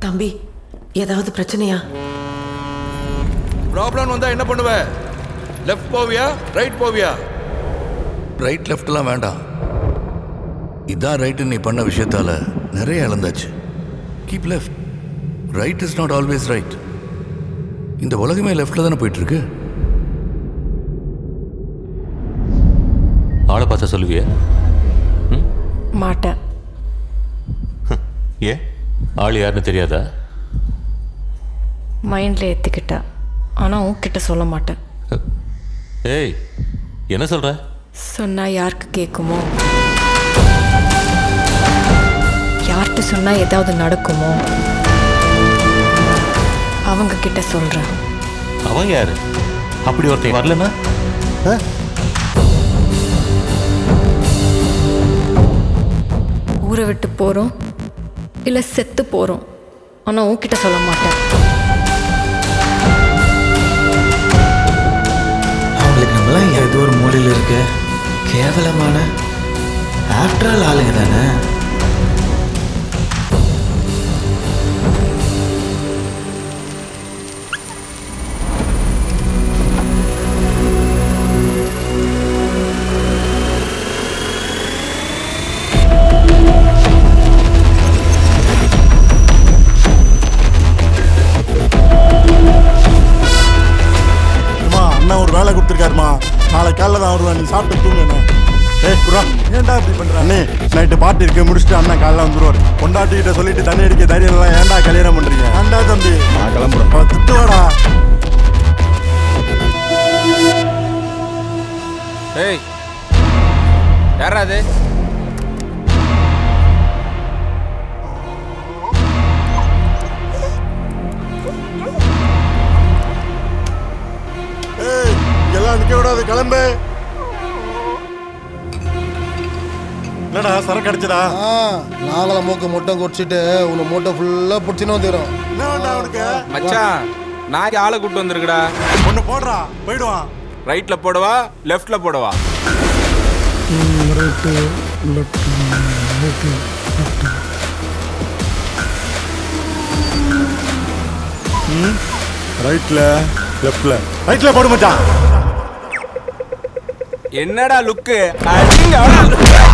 தம்பி ஏதாவது பிரச்சனையா ப்ராப்ளம் வந்தா என்ன பண்ணுவ லெஃப்ட் போவியா ரைட் போவியா ரைட் லெஃப்ட்லாம் வேண்டாம் இதான் ரைட்டு நீ பண்ண விஷயத்தால நிறைய இழந்தாச்சு keep left right is not always right இந்த உலகமே லெஃப்டில் தானே போயிட்டு இருக்கு ஆளை பார்த்தா சொல்லுவியே மாட்டேன் ஏன் ஆள் யாருன்னு தெரியாதா மைண்டில் ஏற்றிக்கிட்டேன் ஆனால் உன்கிட்ட சொல்ல மாட்டேன் ஏய் என்ன சொல்ற சொன்னால் யாருக்கு கேட்குமோ யார்கிட்ட சொன்னால் ஏதாவது நடக்குமோ அவங்க கிட்ட சொல்கிறேன் அவன் யாரு அப்படி ஒருத்தன் வரலன்னா ஊரை விட்டு போகிறோம் இல்லை செத்து போகிறோம் ஆனால் உன்கிட்ட சொல்ல மாட்டேன் அவங்களுக்கு நம்மளாம் இங்கே ஏதோ ஒரு மூலையில் இருக்க கேவலமான ஆஃப்டர் ஆல் ஆளுங்க தானே அம்மா அண்ணா ஒரு வேலை கொடுத்துருக்காருமா நாளை காலைல தான் வருவேன் நீ சாப்பிட்டு தூங்குண்ணே ஏய் குரா ஏன்டா இப்படி பண்ற அண்ணே நைட்டு பாட்டு இருக்கு முடிச்சுட்டு அண்ணா காலைல வந்துருவாரு பொண்டாட்டி கிட்ட சொல்லிட்டு தண்ணி அடிக்க தைரியம் எல்லாம் ஏன்டா கல்யாணம் பண்றீங்க ஏன்டா தம்பி நான் கிளம்புறேன் திட்டு வாடா ஏய் யாரா அது ஏய் எல்லாம் நிக்க விடாது கிளம்பு என்னடா சரக்கு அடிச்சடா நாங்கள மூக்க மொட்டை குடிச்சிட்டு உன்னை மூட்டை ஃபுல்லா பிடிச்சினு வந்துடும் என்ன வேண்டா அவனுக்கு மச்சான் நாய் ஆளை கூட்டு வந்திருக்குடா ஒன்னு போடுறா போயிடுவான் ரைட்ல போடவா லெஃப்ட்ல போடவா ரைட்ல லெஃப்ட்ல ரைட்ல போடு மச்சான் என்னடா லுக்கு